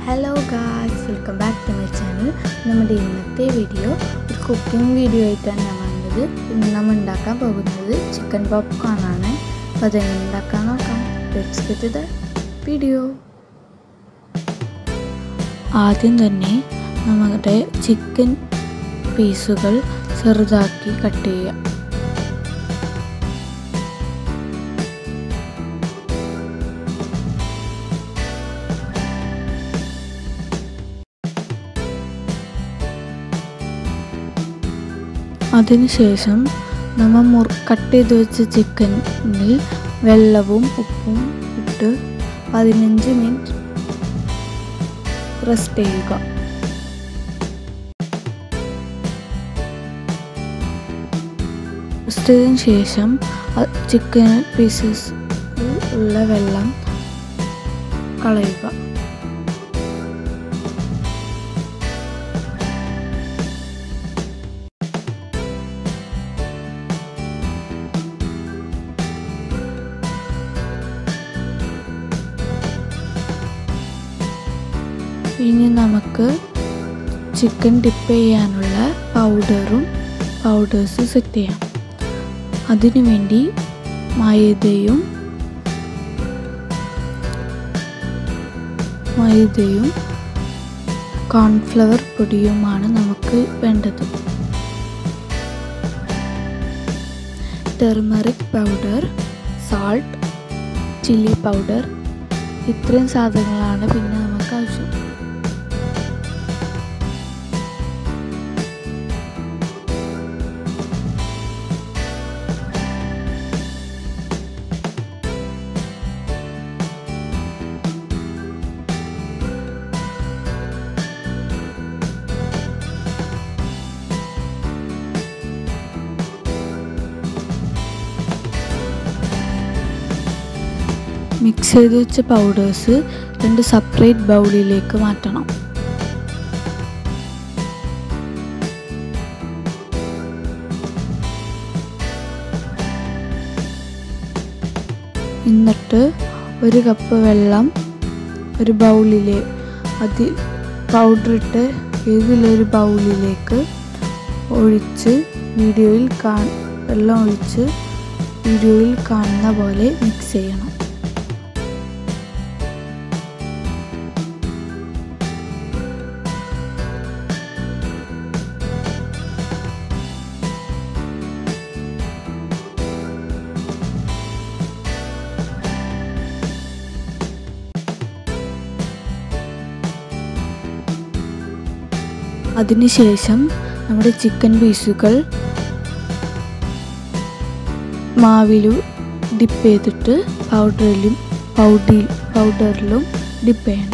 hello guys welcome back to my channel നമ്മുടെ ഇന്നത്തെ video ഒരു കുക്കിംഗ് വീഡിയോ ആയിട്ടാണ് ഞാൻ വന്നത് ഇന്ന് നമ്മൾ ഉണ്ടാക്കാൻ പോകുന്നത് ചിക്കൻ പോപ്കോൺ ആണ് അപ്പോൾ അതെങ്ങനെ ഉണ്ടാക്കാൻ നോക്കാം ലെറ്റ്സ് ഗെറ്റ് ദ വീഡിയോ ആദ്യം തന്നെ നമ്മുടെ ചിക്കൻ പീസുകൾ ചെറുതാക്കി കട്ട് ചെയ്യാം അതിനുശേഷം നമ്മൾ മുർ കട്ട് ചെയ്ത് വെച്ച ചിക്കനിൽ വെള്ളവും ഉപ്പും ഇട്ട് പതിനഞ്ച് മിനിറ്റ് റെസ്റ്റ് ചെയ്യുക റെസ്റ്റ് ചെയ്തതിന് ശേഷം ചിക്കൻ പീസസ് ഉള്ള വെള്ളം കളയുക ഇനി നമുക്ക് ചിക്കൻ ഡിപ്പ് ചെയ്യാനുള്ള പൗഡറും പൗഡേഴ്സ് സെറ്റ് ചെയ്യാം അതിനു വേണ്ടി മൈദയും മൈദയും കോൺഫ്ലവർ പൊടിയുമാണ് നമുക്ക് വേണ്ടത് turmeric powder salt chilli powder ഇത്രയും സാധനങ്ങളാണ് പിന്നെ നമുക്ക് ആവശ്യം മിക്സ് ചെയ്ത് വെച്ച പൗഡേഴ്സ് രണ്ട് സെപ്പറേറ്റ് ബൗളിലേക്ക് മാറ്റണം എന്നിട്ട് ഒരു കപ്പ് വെള്ളം ഒരു ബൗളിലെ അതിൽ പൗഡർ ഇട്ട് ഏതിലൊരു ബൗളിലേക്ക് ഒഴിച്ച് വീഡിയോയിൽ കാ വെള്ളം ഒഴിച്ച് വീഡിയോയിൽ കാണുന്ന പോലെ മിക്സ് ചെയ്യണം അതിനുശേഷം നമ്മുടെ ചിക്കൻ പീസുകൾ മാവിലും ഡിപ്പ് ചെയ്തിട്ട് പൗഡറിലും പൗഡി പൗഡറിലും ഡിപ്പ് ചെയ്യണം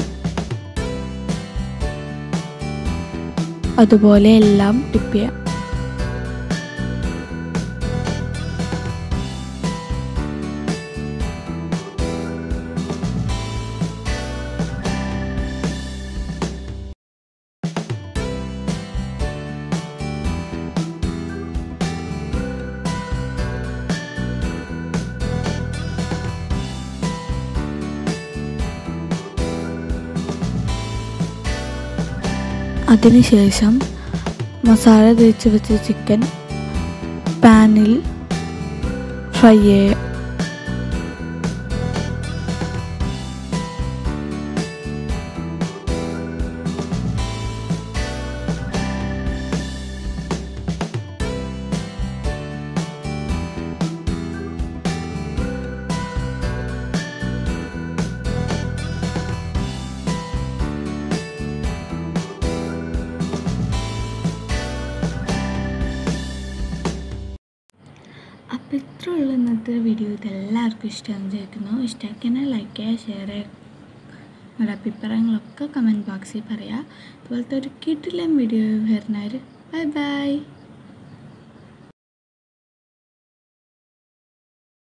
അതുപോലെ എല്ലാം ഡിപ്പ് ചെയ്യാം അതിനുശേഷം മസാല തേച്ച് വെച്ച ചിക്കൻ പാനിൽ ഫ്രൈ ചെയ്യുക അപ്പോൾ ഇത്രയുള്ള ഇന്നത്തെ വീഡിയോ ഇതെല്ലാവർക്കും ഇഷ്ടമാണെന്ന് വിചാരിക്കുന്നു ഇഷ്ടമാക്കിയാൽ ലൈക്ക് ചെയ്യുക ഷെയർ ചെയ്യുക നിങ്ങളുടെ അഭിപ്രായങ്ങളൊക്കെ കമൻറ്റ് ബോക്സിൽ പറയുക അതുപോലത്തെ ഒരു കിട്ടില്ല വീഡിയോ വരുന്നവർ ബൈ ബൈ